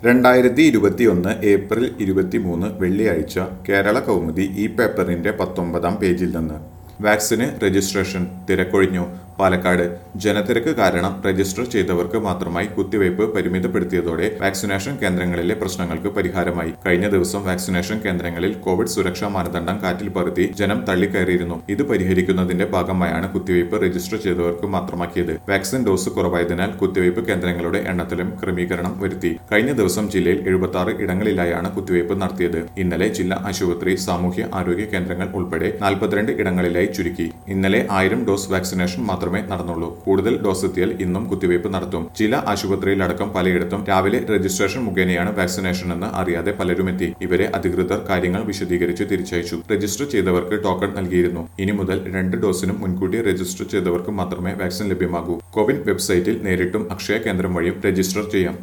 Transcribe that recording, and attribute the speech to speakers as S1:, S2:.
S1: രണ്ടായിരത്തി ഇരുപത്തിയൊന്ന് ഏപ്രിൽ ഇരുപത്തിമൂന്ന് വെള്ളിയാഴ്ച കേരള കൗമുദി ഈ പേപ്പറിന്റെ പത്തൊമ്പതാം പേജിൽ നിന്ന് വാക്സിന് രജിസ്ട്രേഷൻ തിരക്കൊഴിഞ്ഞു പാലക്കാട് ജനത്തിരക്ക് കാരണം രജിസ്റ്റർ ചെയ്തവർക്ക് മാത്രമായി കുത്തിവയ്പ് പരിമിതപ്പെടുത്തിയതോടെ വാക്സിനേഷൻ കേന്ദ്രങ്ങളിലെ പ്രശ്നങ്ങൾക്ക് പരിഹാരമായി കഴിഞ്ഞ ദിവസം വാക്സിനേഷൻ കേന്ദ്രങ്ങളിൽ കോവിഡ് സുരക്ഷാ മാനദണ്ഡം കാറ്റിൽ പറത്തി ജനം തള്ളിക്കയറിയിരുന്നു ഇത് പരിഹരിക്കുന്നതിന്റെ ഭാഗമായാണ് കുത്തിവയ്പ് രജിസ്റ്റർ ചെയ്തവർക്ക് മാത്രമാക്കിയത് വാക്സിൻ ഡോസ് കുറവായതിനാൽ കുത്തിവയ്പ് കേന്ദ്രങ്ങളുടെ എണ്ണത്തിലും ക്രമീകരണം വരുത്തി കഴിഞ്ഞ ദിവസം ജില്ലയിൽ എഴുപത്തി ആറ് ഇടങ്ങളിലായാണ് കുത്തിവയ്പ് നടത്തിയത് ഇന്നലെ ജില്ലാ ആശുപത്രി സാമൂഹ്യ ആരോഗ്യ കേന്ദ്രങ്ങൾ ഉൾപ്പെടെ നാൽപ്പത്തിരണ്ട് ഇടങ്ങളിലായി ചുരുക്കി ഇന്നലെ ആയിരം ഡോസ് വാക്സിനേഷൻ മാത്രമേ നടന്നുള്ളൂ കൂടുതൽ ഡോസ് എത്തിയാൽ ഇന്നും കുത്തിവയ്പ് നടത്തും ചില ആശുപത്രിയിലടക്കം പലയിടത്തും രാവിലെ രജിസ്ട്രേഷൻ മുഖേനയാണ് വാക്സിനേഷൻ എന്ന് അറിയാതെ പലരും എത്തി ഇവരെ അധികൃതർ കാര്യങ്ങൾ വിശദീകരിച്ച് തിരിച്ചയച്ചു രജിസ്റ്റർ ചെയ്തവർക്ക് ടോക്കൺ നൽകിയിരുന്നു ഇനി മുതൽ രണ്ട് ഡോസിനും മുൻകൂട്ടി രജിസ്റ്റർ ചെയ്തവർക്ക് മാത്രമേ വാക്സിൻ ലഭ്യമാകൂ കോവിൻ വെബ്സൈറ്റിൽ നേരിട്ടും അക്ഷയ കേന്ദ്രം വഴിയും രജിസ്റ്റർ ചെയ്യാം